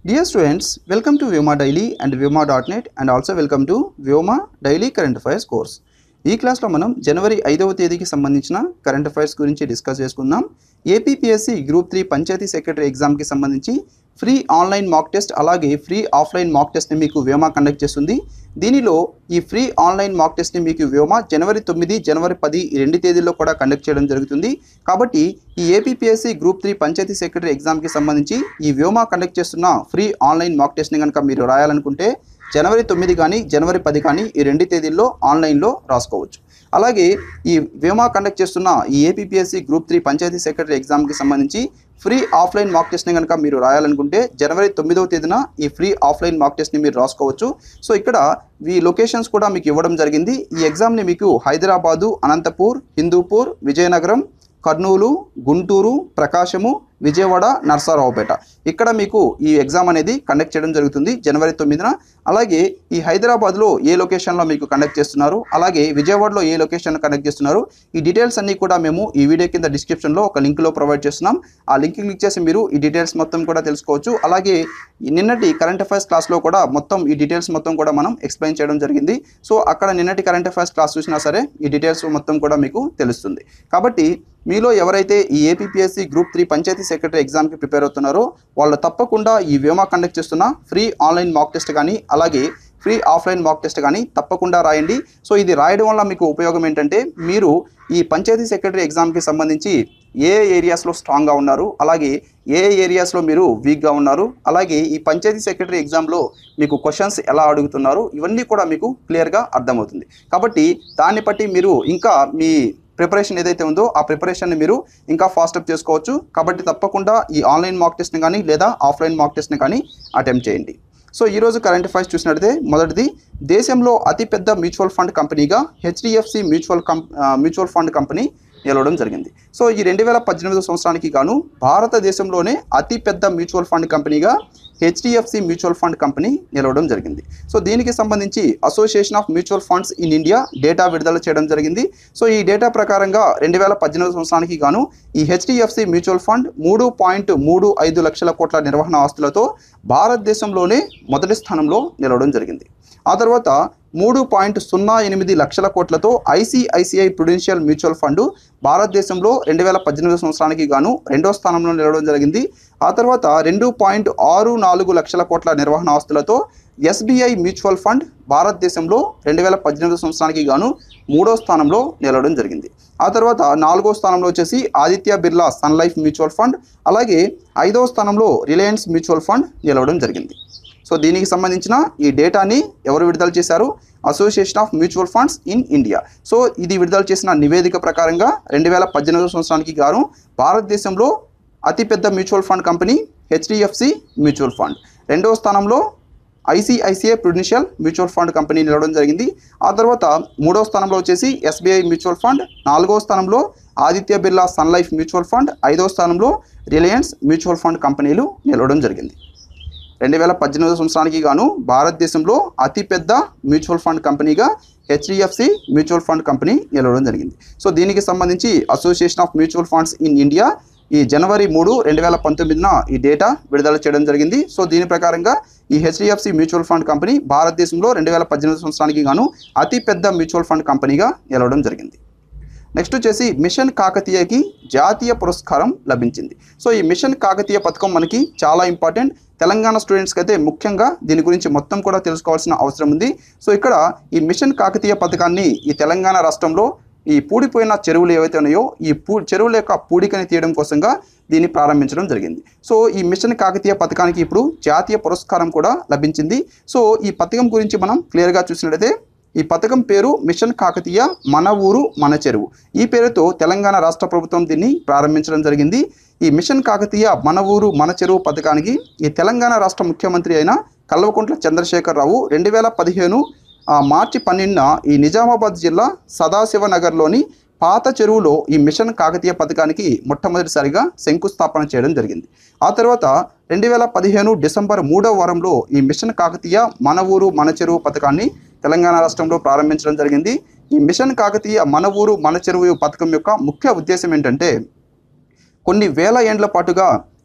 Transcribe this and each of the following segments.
Dear students, welcome to Vyoma Daily and Vyoma.net and also welcome to Vyoma Daily Current Affairs course. ఈ క్లాస్లో మనం జనవరి ఐదవ తేదీకి సంబంధించిన కరెంట్ అఫైర్స్ గురించి డిస్కస్ చేసుకుందాం APPSC group three panchayat secretary ఎగ్జామ్కి సంబంధించి ఫ్రీ ఆన్లైన్ మాక్ టెస్ట్ అలాగే ఫ్రీ ఆఫ్లైన్ మాక్ టెస్ట్ని మీకు వ్యోమా కండక్ట్ చేస్తుంది దీనిలో ఈ ఫ్రీ ఆన్లైన్ మాక్ టెస్ట్ని మీకు వ్యోమా జనవరి తొమ్మిది జనవరి పది ఈ రెండు తేదీల్లో కూడా కండక్ట్ చేయడం జరుగుతుంది కాబట్టి ఈ APPSC group three panchayat secretary ఎగ్జామ్కి సంబంధించి ఈ వ్యోమా కండక్ట్ చేస్తున్న ఫ్రీ ఆన్లైన్ మాక్ టెస్ట్ని కనుక మీరు రాయాలనుకుంటే జనవరి తొమ్మిది కానీ జనవరి పది కానీ ఈ రెండు తేదీల్లో ఆన్లైన్లో రాసుకోవచ్చు అలాగే ఈ వ్యోమా కండక్ట్ చేస్తున్న ఈ APPSC group three panchayat secretary ఎగ్జామ్కి సంబంధించి ఫ్రీ ఆఫ్లైన్ మాక్ టెస్ట్ని కనుక మీరు రాయాలనుకుంటే జనవరి తొమ్మిదవ తేదీన ఈ ఫ్రీ ఆఫ్లైన్ మాక్ టెస్ట్ని మీరు రాసుకోవచ్చు సో ఇక్కడ ఈ లొకేషన్స్ కూడా మీకు ఇవ్వడం జరిగింది ఈ ఎగ్జామ్ని మీకు హైదరాబాదు అనంతపూర్ హిందూపూర్ విజయనగరం కర్నూలు గుంటూరు ప్రకాశము విజయవాడ నర్సారావుపేట ఇక్కడ మీకు ఈ ఎగ్జామ్ అనేది కండక్ట్ చేయడం జరుగుతుంది జనవరి తొమ్మిదిన అలాగే ఈ హైదరాబాద్లో ఏ లొకేషన్లో మీకు కండక్ట్ చేస్తున్నారు అలాగే విజయవాడలో ఏ లొకేషన్ కండక్ట్ చేస్తున్నారు ఈ డీటెయిల్స్ అన్నీ కూడా మేము ఈ వీడియో కింద డిస్క్రిప్షన్లో ఒక లింక్లో ప్రొవైడ్ చేస్తున్నాం ఆ లింక్ క్లిక్ చేసి మీరు ఈ డీటెయిల్స్ మొత్తం కూడా తెలుసుకోవచ్చు అలాగే ఈ నిన్నటి కరెంట్ అఫైర్స్ క్లాస్లో కూడా మొత్తం ఈ డీటెయిల్స్ మొత్తం కూడా మనం ఎక్స్ప్లెయిన్ చేయడం జరిగింది సో అక్కడ నిన్నటి కరెంట్ అఫైర్స్ క్లాస్ చూసినా సరే ఈ డీటెయిల్స్ మొత్తం కూడా మీకు తెలుస్తుంది కాబట్టి మీలో ఎవరైతే ఈ APSC group three panchayat secretary ఎగ్జామ్కి ప్రిపేర్ అవుతున్నారో వాళ్ళు తప్పకుండా ఈ వ్యోమా కండక్ట్ చేస్తున్న ఫ్రీ ఆన్లైన్ మాక్ టెస్ట్ కానీ అలాగే ఫ్రీ ఆఫ్లైన్ మాక్ టెస్ట్ కానీ తప్పకుండా రాయండి సో ఇది రాయడం వల్ల మీకు ఉపయోగం ఏంటంటే మీరు ఈ పంచాయతీ సెక్రటరీ ఎగ్జామ్కి సంబంధించి ఏ ఏరియాస్లో స్ట్రాంగ్గా ఉన్నారు అలాగే ఏ ఏరియాస్లో మీరు వీక్గా ఉన్నారు అలాగే ఈ పంచాయతీ సెక్రటరీ ఎగ్జామ్లో మీకు క్వశ్చన్స్ ఎలా అడుగుతున్నారు ఇవన్నీ కూడా మీకు క్లియర్గా అర్థమవుతుంది కాబట్టి దాన్ని బట్టి మీరు ఇంకా మీ ప్రిపరేషన్ ఏదైతే ఉందో ఆ ప్రిపరేషన్ని మీరు ఇంకా ఫాస్టప్ చేసుకోవచ్చు కాబట్టి తప్పకుండా ఈ ఆన్లైన్ మాక్ టెస్ట్ని కానీ లేదా ఆఫ్లైన్ మాక్ టెస్ట్ని కానీ అటెంప్ట్ చేయండి సో ఈరోజు కరెంట్ అఫైర్స్ చూసినట్లయితే మొదటిది దేశంలో అతిపెద్ద మ్యూచువల్ ఫండ్ కంపెనీగా హెచ్డిఎఫ్సి మ్యూచువల్ కం మ్యూచువల్ ఫండ్ కంపెనీ నిలవడం జరిగింది సో ఈ రెండు వేల పద్దెనిమిది సంవత్సరానికి గాను భారతదేశంలోనే అతిపెద్ద మ్యూచువల్ ఫండ్ కంపెనీగా హెచ్డిఎఫ్సి మ్యూచువల్ ఫండ్ కంపెనీ నిలవడం జరిగింది సో దీనికి సంబంధించి association of mutual funds in India data విడుదల చేయడం జరిగింది సో ఈ డేటా ప్రకారంగా రెండు వేల పద్దెనిమిది సంవత్సరానికి గాను ఈ హెచ్డిఎఫ్సి మ్యూచువల్ ఫండ్ మూడు పాయింట్ మూడు ఐదు లక్షల కోట్ల నిర్వహణ ఆస్తులతో భారతదేశంలోనే మొదటి స్థానంలో నిలవడం జరిగింది ఆ తర్వాత మూడు పాయింట్ సున్నా ఎనిమిది లక్షల కోట్లతో ఐసిఐసిఐ ప్రుడెన్షియల్ మ్యూచువల్ ఫండ్ భారతదేశంలో రెండు వేల పద్దెనిమిది సంవత్సరానికి గాను రెండో స్థానంలో నిలవడం జరిగింది ఆ తర్వాత రెండు పాయింట్ ఆరు నాలుగు లక్షల కోట్ల నిర్వహణ ఆస్తులతో ఎస్బీఐ మ్యూచువల్ ఫండ్ భారతదేశంలో రెండు వేల పద్దెనిమిది సంవత్సరానికి గాను మూడో స్థానంలో నిలవడం జరిగింది ఆ తర్వాత నాలుగో స్థానంలో వచ్చేసి Aditya Birla Sun Life mutual fund అలాగే ఐదో స్థానంలో రిలయన్స్ మ్యూచువల్ ఫండ్ నిలవడం జరిగింది సో దీనికి సంబంధించిన ఈ డేటాని ఎవరు విడుదల చేశారు association of mutual funds in India so ఇది విడుదల చేసిన నివేదిక ప్రకారంగా రెండు వేల పద్దెనిమిది సంవత్సరానికి గాను భారతదేశంలో అతిపెద్ద mutual fund company HDFC mutual fund రెండవ స్థానంలో ICICI prudential mutual fund company నిలవడం జరిగింది ఆ తర్వాత మూడో స్థానంలో వచ్చేసి ఎస్బీఐ మ్యూచువల్ ఫండ్ నాలుగో స్థానంలో Aditya Birla Sun Life mutual fund ఐదో స్థానంలో రిలయన్స్ మ్యూచువల్ ఫండ్ కంపెనీలు నిలవడం జరిగింది రెండు వేల పద్దెనిమిది సంవత్సరానికి గాను భారతదేశంలో అతిపెద్ద మ్యూచువల్ ఫండ్ కంపెనీగా హెచ్డిఎఫ్సి మ్యూచువల్ ఫండ్ కంపెనీ నిలవడం జరిగింది సో దీనికి సంబంధించి association of mutual funds in India ఈ జనవరి మూడు రెండు వేల పంతొమ్మిదిన ఈ డేటా విడుదల చేయడం జరిగింది సో దీని ప్రకారంగా ఈ హెచ్డిఎఫ్సి మ్యూచువల్ ఫండ్ కంపెనీ భారతదేశంలో రెండు వేల పద్దెనిమిది సంవత్సరానికి గాను అతిపెద్ద మ్యూచువల్ ఫండ్ కంపెనీగా నిలవడం జరిగింది నెక్స్ట్ వచ్చేసి మిషన్ కాకతీయకి జాతీయ పురస్కారం లభించింది సో ఈ మిషన్ కాకతీయ పథకం మనకి చాలా ఇంపార్టెంట్ తెలంగాణ స్టూడెంట్స్కి అయితే ముఖ్యంగా దీని గురించి మొత్తం కూడా తెలుసుకోవాల్సిన అవసరం ఉంది సో ఇక్కడ ఈ మిషన్ కాకతీయ పథకాన్ని ఈ తెలంగాణ రాష్ట్రంలో ఈ పూడిపోయిన చెరువులు ఏవైతే ఉన్నాయో ఈ పూ చెరువుల యొక్క పూడికని తీయడం కోసంగా దీన్ని ప్రారంభించడం జరిగింది సో ఈ మిషన్ కాకతీయ పథకానికి ఇప్పుడు జాతీయ పురస్కారం కూడా లభించింది సో ఈ పథకం గురించి మనం క్లియర్గా చూసినట్లయితే ఈ పథకం పేరు మిషన్ కాకతీయ మన ఊరు మన చెరువు ఈ పేరుతో తెలంగాణ రాష్ట్ర ప్రభుత్వం దీన్ని ప్రారంభించడం జరిగింది ఈ మిషన్ కాకతీయ మన ఊరు మన చెరువు పథకానికి ఈ తెలంగాణ రాష్ట్ర ముఖ్యమంత్రి అయిన కల్వకుంట్ల చంద్రశేఖరరావు రెండు వేల పదిహేను ఆ, మార్చి పన్నెండున ఈ నిజామాబాద్ జిల్లా సదాశివ నగర్లోని పాత చెరువులో ఈ మిషన్ కాకతీయ పథకానికి మొట్టమొదటిసారిగా శంకుస్థాపన చేయడం జరిగింది ఆ తర్వాత రెండు వేల పదిహేను డిసెంబర్ మూడవ వారంలో ఈ మిషన్ కాకతీయ మన ఊరు మన చెరువు పథకాన్ని తెలంగాణ రాష్ట్రంలో ప్రారంభించడం జరిగింది ఈ మిషన్ కాకతీయ మన ఊరు మన చెరువు పథకం యొక్క ముఖ్య ఉద్దేశం ఏంటంటే కొన్ని వేల ఏండ్ల పాటుగా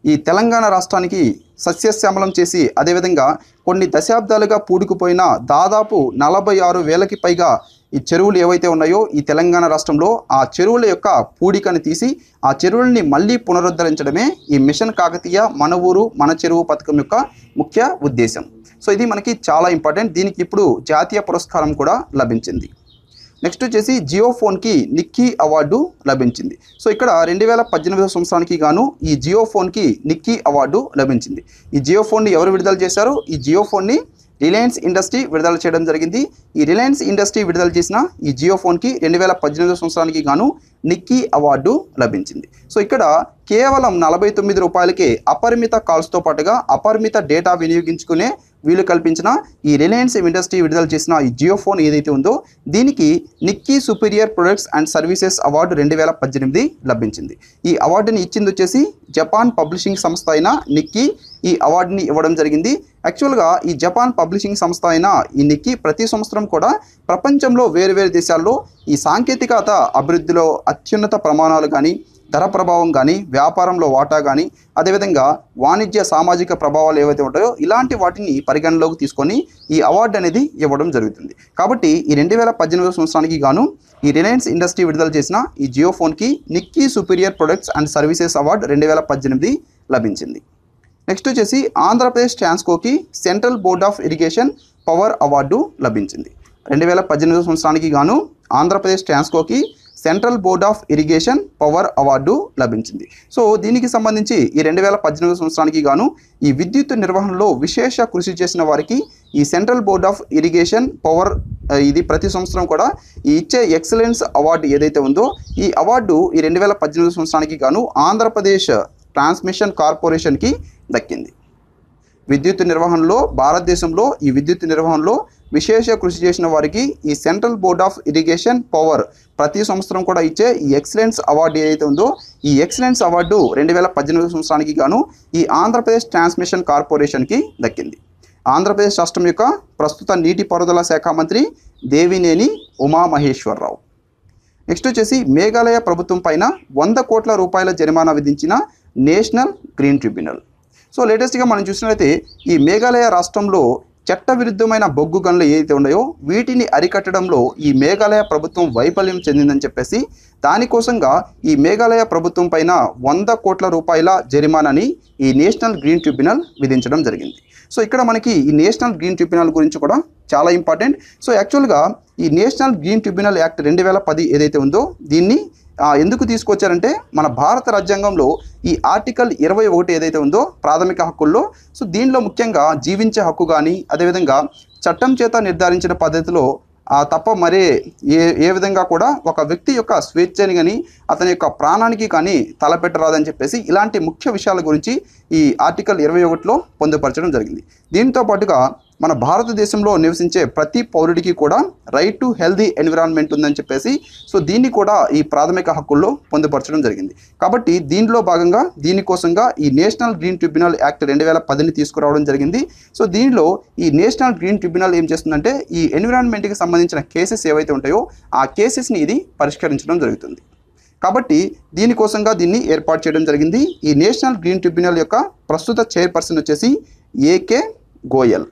ఈ తెలంగాణ రాష్ట్రానికి సస్యశ్యామలం చేసి అదేవిధంగా కొన్ని దశాబ్దాలుగా పూడుకుపోయిన దాదాపు నలభై ఆరు వేలకి పైగా ఈ చెరువులు ఏవైతే ఉన్నాయో ఈ తెలంగాణ రాష్ట్రంలో ఆ చెరువుల యొక్క పూడికను తీసి ఆ చెరువుల్ని మళ్ళీ పునరుద్ధరించడమే ఈ మిషన్ కాకతీయ మన ఊరు మన చెరువు పథకం యొక్క ముఖ్య ఉద్దేశం సో ఇది మనకి చాలా ఇంపార్టెంట్ దీనికి ఇప్పుడు జాతీయ పురస్కారం కూడా లభించింది నెక్స్ట్ వచ్చేసి జియో ఫోన్కి నిక్కీ అవార్డు లభించింది సో ఇక్కడ రెండు వేల పద్దెనిమిదవ సంవత్సరానికి గాను ఈ జియో ఫోన్కి నిక్కీ అవార్డు లభించింది ఈ జియో ఫోన్ని ఎవరు విడుదల చేశారు ఈ జియో ఫోన్ని రిలయన్స్ ఇండస్ట్రీ విడుదల చేయడం జరిగింది ఈ రిలయన్స్ ఇండస్ట్రీ విడుదల చేసిన ఈ జియో ఫోన్కి రెండు వేల పద్దెనిమిదవ సంవత్సరానికి గాను నిక్కీ అవార్డు లభించింది సో ఇక్కడ కేవలం నలభై తొమ్మిది రూపాయలకే అపరిమిత కాల్స్తో పాటుగా అపరిమిత డేటా వినియోగించుకునే వీలు కల్పించిన ఈ రిలయన్స్ ఇండస్ట్రీ విడుదల చేసిన ఈ జియో ఫోన్ ఏదైతే ఉందో దీనికి Nikkei superior products and services award రెండు వేల పద్దెనిమిది లభించింది ఈ అవార్డుని ఇచ్చింది వచ్చేసి జపాన్ పబ్లిషింగ్ సంస్థ అయిన నిక్కీ ఈ అవార్డుని ఇవ్వడం జరిగింది యాక్చువల్గా ఈ జపాన్ పబ్లిషింగ్ సంస్థ అయిన ఈ నిక్కీ ప్రతి సంవత్సరం కూడా ప్రపంచంలో వేరు వేరు దేశాల్లో ఈ సాంకేతికత అభివృద్ధిలో అత్యున్నత ప్రమాణాలు కానీ ధర ప్రభావం కానీ వ్యాపారంలో వాటా కానీ అదేవిధంగా వాణిజ్య సామాజిక ప్రభావాలు ఏవైతే ఉంటాయో ఇలాంటి వాటిని పరిగణలోకి తీసుకొని ఈ అవార్డు అనేది ఇవ్వడం జరుగుతుంది కాబట్టి ఈ రెండు వేల పద్దెనిమిదవ సంవత్సరానికి గాను ఈ రిలయన్స్ ఇండస్ట్రీ విడుదల చేసిన ఈ జియో ఫోన్కి Nikkei superior products and services award రెండు వేల పద్దెనిమిది లభించింది నెక్స్ట్ వచ్చేసి ఆంధ్రప్రదేశ్ ట్రాన్స్కోకి central board of irrigation power award లభించింది రెండు వేల పద్దెనిమిదవ సంవత్సరానికి గాను ఆంధ్రప్రదేశ్ ట్రాన్స్కోకి central board of irrigation power award లభించింది సో దీనికి సంబంధించి ఈ రెండు వేల పద్దెనిమిది సంవత్సరానికి గాను ఈ విద్యుత్ నిర్వహణలో విశేష కృషి చేసిన వారికి ఈ central board of irrigation power ఆ, ఇది ప్రతి సంవత్సరం కూడా ఈ ఇచ్చే ఎక్సలెన్స్ అవార్డు ఏదైతే ఉందో ఈ అవార్డు ఈ రెండు వేల పద్దెనిమిది సంవత్సరానికి గాను ఆంధ్రప్రదేశ్ ట్రాన్స్మిషన్ కార్పొరేషన్కి దక్కింది విద్యుత్ నిర్వహణలో భారతదేశంలో ఈ విద్యుత్ నిర్వహణలో విశేష కృషి చేసిన వారికి ఈ central board of irrigation power ప్రతి సంవత్సరం కూడా ఇచ్చే ఈ ఎక్సలెన్స్ అవార్డు ఏదైతే ఉందో ఈ ఎక్సలెన్స్ అవార్డు రెండు వేల పద్దెనిమిది సంవత్సరానికి గాను ఈ ఆంధ్రప్రదేశ్ ట్రాన్స్మిషన్ కార్పొరేషన్కి దక్కింది ఆంధ్రప్రదేశ్ రాష్ట్రం యొక్క ప్రస్తుత నీటిపారుదల శాఖ మంత్రి దేవినేని ఉమామహేశ్వరరావు నెక్స్ట్ వచ్చేసి మేఘాలయ ప్రభుత్వం పైన వంద కోట్ల రూపాయల జరిమానా విధించిన నేషనల్ గ్రీన్ ట్రిబ్యునల్ సో లేటెస్ట్గా మనం చూసినట్లయితే ఈ మేఘాలయ రాష్ట్రంలో చట్టవిరుద్ధమైన బొగ్గు గనులు ఏదైతే ఉన్నాయో వీటిని అరికట్టడంలో ఈ మేఘాలయ ప్రభుత్వం వైఫల్యం చెందిందని చెప్పేసి దానికోసంగా ఈ మేఘాలయ ప్రభుత్వం పైన వంద కోట్ల రూపాయల జరిమానాని ఈ నేషనల్ గ్రీన్ ట్రిబ్యునల్ విధించడం జరిగింది సో ఇక్కడ మనకి ఈ నేషనల్ గ్రీన్ ట్రిబ్యునల్ గురించి కూడా చాలా ఇంపార్టెంట్ సో యాక్చువల్గా ఈ నేషనల్ గ్రీన్ ట్రిబ్యునల్ యాక్ట్ రెండు వేల పది ఏదైతే ఉందో దీన్ని ఆ, ఎందుకు తీసుకొచ్చారంటే మన భారత రాజ్యాంగంలో ఈ ఆర్టికల్ ఇరవై ఒకటి ఏదైతే ఉందో ప్రాథమిక హక్కుల్లో సో దీనిలో ముఖ్యంగా జీవించే హక్కు కానీ అదేవిధంగా చట్టం చేత నిర్ధారించిన పద్ధతిలో ఆ తప్ప మరే ఏ ఏ విధంగా కూడా ఒక వ్యక్తి యొక్క స్వేచ్ఛని కానీ అతని యొక్క ప్రాణానికి కానీ తలపెట్టరాదని చెప్పేసి ఇలాంటి ముఖ్య విషయాల గురించి ఈ ఆర్టికల్ ఇరవై ఒకటిలో పొందుపరచడం జరిగింది దీంతో పాటుగా మన భారతదేశంలో నివసించే ప్రతి పౌరుడికి కూడా రైట్ టు హెల్దీ ఎన్విరాన్మెంట్ ఉందని చెప్పేసి సో దీన్ని కూడా ఈ ప్రాథమిక హక్కుల్లో పొందుపరచడం జరిగింది కాబట్టి దీనిలో భాగంగా దీనికోసంగా ఈ నేషనల్ గ్రీన్ ట్రిబ్యునల్ యాక్ట్ రెండు వేల పదిని తీసుకురావడం జరిగింది సో దీనిలో ఈ నేషనల్ గ్రీన్ ట్రిబ్యునల్ ఏం చేస్తుందంటే ఈ ఎన్విరాన్మెంట్కి సంబంధించిన కేసెస్ ఏవైతే ఉంటాయో ఆ కేసెస్ని ఇది పరిష్కరించడం జరుగుతుంది కాబట్టి దీనికోసంగా దీన్ని ఏర్పాటు చేయడం జరిగింది ఈ నేషనల్ గ్రీన్ ట్రిబ్యునల్ యొక్క ప్రస్తుత చైర్పర్సన్ వచ్చేసి ఏకే గోయల్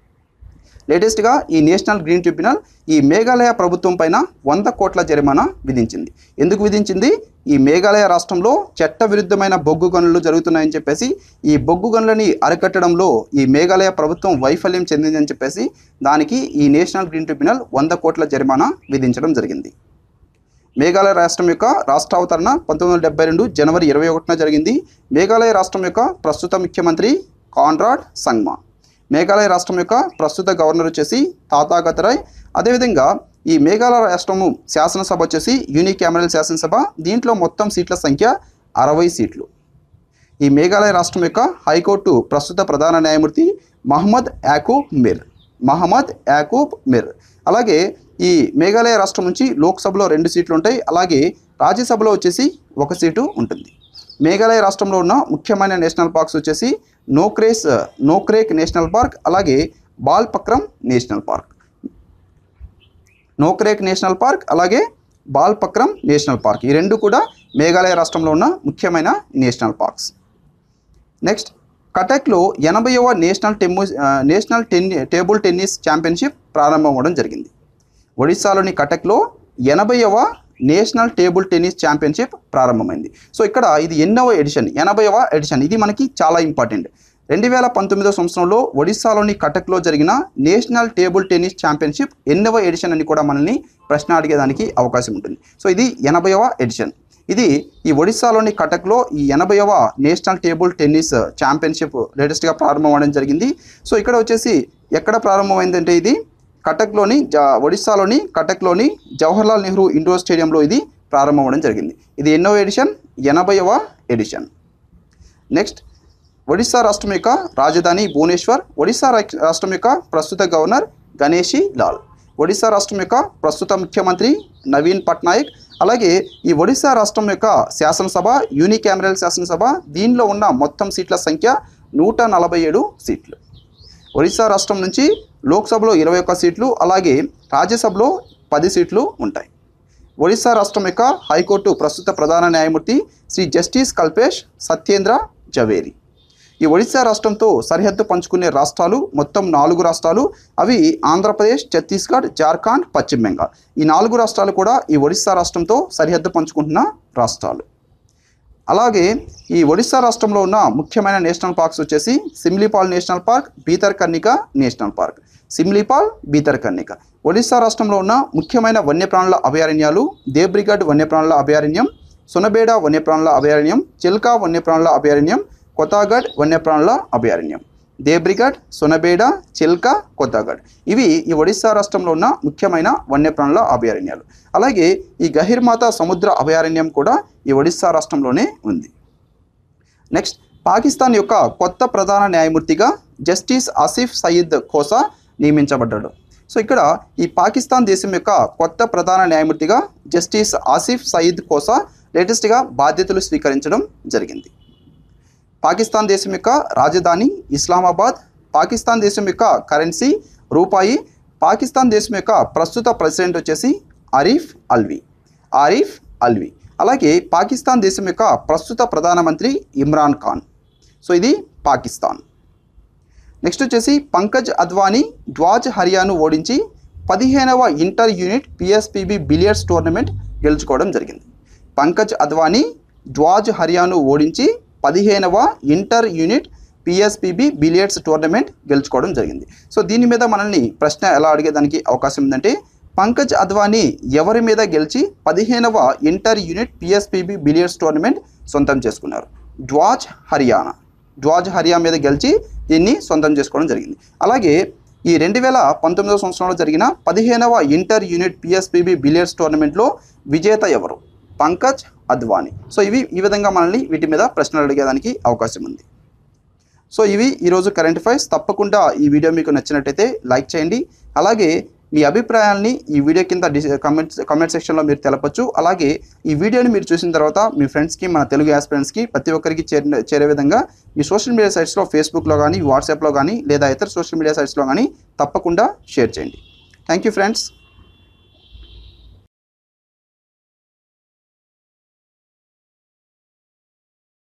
లేటెస్ట్గా ఈ నేషనల్ గ్రీన్ ట్రిబ్యునల్ ఈ మేఘాలయ ప్రభుత్వం పైన వంద కోట్ల జరిమానా విధించింది ఎందుకు విధించింది ఈ మేఘాలయ రాష్ట్రంలో చట్టవిరుద్ధమైన బొగ్గు గనులు జరుగుతున్నాయని చెప్పేసి ఈ బొగ్గు గనులని అరికట్టడంలో ఈ మేఘాలయ ప్రభుత్వం వైఫల్యం చెందిందని చెప్పేసి దానికి ఈ నేషనల్ గ్రీన్ ట్రిబ్యునల్ వంద కోట్ల జరిమానా విధించడం జరిగింది మేఘాలయ రాష్ట్రం యొక్క రాష్ట్రావతరణ పంతొమ్మిది వందల డెబ్బై రెండు జనవరి ఇరవై ఒకటిన జరిగింది మేఘాలయ రాష్ట్రం యొక్క ప్రస్తుత ముఖ్యమంత్రి కాన్రాడ్ సంగ్మా మేఘాలయ రాష్ట్రం యొక్క ప్రస్తుత గవర్నర్ వచ్చేసి తాతాగత రాయ్ అదేవిధంగా ఈ మేఘాలయ రాష్ట్రము శాసనసభ వచ్చేసి యూనికామరల్ శాసనసభ దీంట్లో మొత్తం సీట్ల సంఖ్య అరవై సీట్లు ఈ మేఘాలయ రాష్ట్రం యొక్క హైకోర్టు ప్రస్తుత ప్రధాన న్యాయమూర్తి మహమ్మద్ యాకూబ్ మిర్ మహమ్మద్ యాకూబ్ మిర్ అలాగే ఈ మేఘాలయ రాష్ట్రం నుంచి లోక్సభలో రెండు సీట్లు ఉంటాయి అలాగే రాజ్యసభలో వచ్చేసి ఒక సీటు ఉంటుంది మేఘాలయ రాష్ట్రంలో ఉన్న ముఖ్యమైన నేషనల్ పార్క్స్ వచ్చేసి నోక్రేస్ నోక్రేక్ నేషనల్ పార్క్ అలాగే Balpakram national park Nokrek national park అలాగే బాల్పక్రమ్ నేషనల్ పార్క్ ఈ రెండు కూడా మేఘాలయ రాష్ట్రంలో ఉన్న ముఖ్యమైన నేషనల్ పార్క్స్ నెక్స్ట్ కటక్లో ఎనభైవ నేషనల్ టెమ్ము ఆ, national ten table tennis championship ప్రారంభం అవ్వడం జరిగింది ఒడిశాలోని కటక్లో ఎనభైవ నేషనల్ టేబుల్ టెన్నిస్ ఛాంపియన్షిప్ ప్రారంభమైంది సో ఇక్కడ ఇది ఎన్నవ ఎడిషన్ ఎనభైవ ఎడిషన్ ఇది మనకి చాలా ఇంపార్టెంట్ రెండు వేల పంతొమ్మిదో సంవత్సరంలో ఒడిశాలోని కటక్లో జరిగిన నేషనల్ టేబుల్ టెన్నిస్ ఛాంపియన్షిప్ ఎన్నవ ఎడిషన్ అని కూడా మనల్ని ప్రశ్న అడిగేదానికి అవకాశం ఉంటుంది సో ఇది ఎనభైవ ఎడిషన్ ఇది ఈ ఒడిశాలోని కటక్లో ఈ ఎనభైవ నేషనల్ టేబుల్ టెన్నిస్ ఛాంపియన్షిప్ లేటెస్ట్గా ప్రారంభం అవ్వడం జరిగింది సో ఇక్కడ వచ్చేసి ఎక్కడ ప్రారంభమైందంటే ఇది కటక్లోని జ ఒడిశాలోని కటక్లోని జవహర్లాల్ నెహ్రూ ఇండోర్ స్టేడియంలో ఇది ప్రారంభం అవ్వడం జరిగింది ఇది ఎన్నో ఎడిషన్ ఎనభైవ ఎడిషన్ నెక్స్ట్ ఒడిశా రాష్ట్రం యొక్క రాజధాని భువనేశ్వర్ ఒడిశా రా- రాష్ట్రం యొక్క ప్రస్తుత గవర్నర్ గణేషి లాల్ ఒడిశా రాష్ట్రం యొక్క ప్రస్తుత ముఖ్యమంత్రి నవీన్ పట్నాయక్ అలాగే ఈ ఒడిశా రాష్ట్రం యొక్క శాసనసభ యూనికామరల్ శాసనసభ దీనిలో ఉన్న మొత్తం సీట్ల సంఖ్య నూట నలభై ఏడు సీట్లు ఒడిశా రాష్ట్రం నుంచి లోక్సభలో ఇరవై ఒక్క సీట్లు అలాగే రాజ్యసభలో పది సీట్లు ఉంటాయి ఒడిశా రాష్ట్రం యొక్క హైకోర్టు ప్రస్తుత ప్రధాన న్యాయమూర్తి శ్రీ జస్టిస్ కల్పేష్ సత్యేంద్ర జవేరి ఈ ఒడిశా రాష్ట్రంతో సరిహద్దు పంచుకునే రాష్ట్రాలు మొత్తం నాలుగు రాష్ట్రాలు అవి ఆంధ్రప్రదేశ్ ఛత్తీస్గఢ్ జార్ఖండ్ పశ్చిమ బెంగాల్ ఈ నాలుగు రాష్ట్రాలు కూడా ఈ ఒడిశా రాష్ట్రంతో సరిహద్దు పంచుకుంటున్న రాష్ట్రాలు అలాగే ఈ ఒడిశా రాష్ట్రంలో ఉన్న ముఖ్యమైన నేషనల్ పార్క్స్ వచ్చేసి Simlipal national park Bhitarkanika national park Simlipal Bhitarkanika Odisha రాష్ట్రంలో ఉన్న ముఖ్యమైన వన్యప్రాణుల అభయారణ్యాలు దేబ్రిగఢ్ వన్యప్రాణుల అభయారణ్యం సునబేడ వన్యప్రాణుల అభయారణ్యం చిల్కా వన్యప్రాణుల అభయారణ్యం కొత్తగఢ్ వన్యప్రాణుల అభయారణ్యం దేబ్రిగఢ్ సునబేడ చిల్కా కొత్తగఢ్ ఇవి ఈ ఒడిశా రాష్ట్రంలో ఉన్న ముఖ్యమైన వన్యప్రాణుల అభయారణ్యాలు అలాగే ఈ గహిర్మాత సముద్ర అభయారణ్యం కూడా ఈ ఒడిశా రాష్ట్రంలోనే ఉంది నెక్స్ట్ పాకిస్తాన్ యొక్క కొత్త ప్రధాన న్యాయమూర్తిగా జస్టిస్ ఆసిఫ్ సయీద్ ఖోసా నియమించబడ్డాడు సో ఇక్కడ ఈ పాకిస్తాన్ దేశం యొక్క కొత్త ప్రధాన న్యాయమూర్తిగా జస్టిస్ ఆసిఫ్ సయీద్ ఖోసా లేటెస్ట్గా బాధ్యతలు స్వీకరించడం జరిగింది పాకిస్తాన్ దేశం యొక్క రాజధాని ఇస్లామాబాద్ పాకిస్తాన్ దేశం యొక్క కరెన్సీ రూపాయి పాకిస్తాన్ దేశం యొక్క ప్రస్తుత ప్రెసిడెంట్ వచ్చేసి ఆరిఫ్ అల్వి ఆరిఫ్ అల్వి అలాగే పాకిస్తాన్ దేశం యొక్క ప్రస్తుత ప్రధానమంత్రి ఇమ్రాన్ ఖాన్ సో ఇది పాకిస్తాన్ నెక్స్ట్ వచ్చేసి పంకజ్ అద్వానీ డ్వాజ్ హరియాను ఓడించి పదిహేనవ inter unit PSPB billiards tournament గెలుచుకోవడం జరిగింది పంకజ్ అద్వానీ డ్వాజ్ హరియాను ఓడించి పదిహేనవ inter unit PSPB billiards tournament గెలుచుకోవడం జరిగింది సో దీని మీద మనల్ని ప్రశ్న ఎలా అడిగేదానికి అవకాశం ఉందంటే పంకజ్ అద్వానీ ఎవరి మీద గెలిచి పదిహేనవ inter unit PSPB billiards tournament సొంతం చేసుకున్నారు డ్వాజ్ హర్యానా డ్వాజ్ హరియా మీద గెలిచి దీన్ని సొంతం చేసుకోవడం జరిగింది అలాగే ఈ రెండు వేల పంతొమ్మిదవ సంవత్సరంలో జరిగిన పదిహేనవ ఇంటర్ యూనిట్ పిఎస్పిబి బిలియర్డ్స్ టోర్నమెంట్లో విజేత ఎవరు పంకజ్ అద్వానీ సో ఇవి ఈ విధంగా మనల్ని వీటి మీద ప్రశ్నలు అడిగేదానికి అవకాశం ఉంది సో ఇవి ఈరోజు కరెంట్ అఫైర్స్ తప్పకుండా ఈ వీడియో మీకు నచ్చినట్టయితే లైక్ చేయండి అలాగే మీ అభిప్రాయాల్ని ఈ వీడియో కింద డిస్ కమెంట్ కమెంట్ సెక్షన్లో మీరు తెలపచ్చు అలాగే ఈ వీడియోని మీరు చూసిన తర్వాత మీ ఫ్రెండ్స్కి మన తెలుగు యాస్పిరెంట్స్కి ప్రతి ఒక్కరికి చేరిన చేరే విధంగా మీ సోషల్ మీడియా సైట్స్లో ఫేస్బుక్లో కానీ వాట్సాప్లో కానీ లేదా ఇతర సోషల్ మీడియా సైట్స్లో కానీ తప్పకుండా షేర్ చేయండి థ్యాంక్ యూ ఫ్రెండ్స్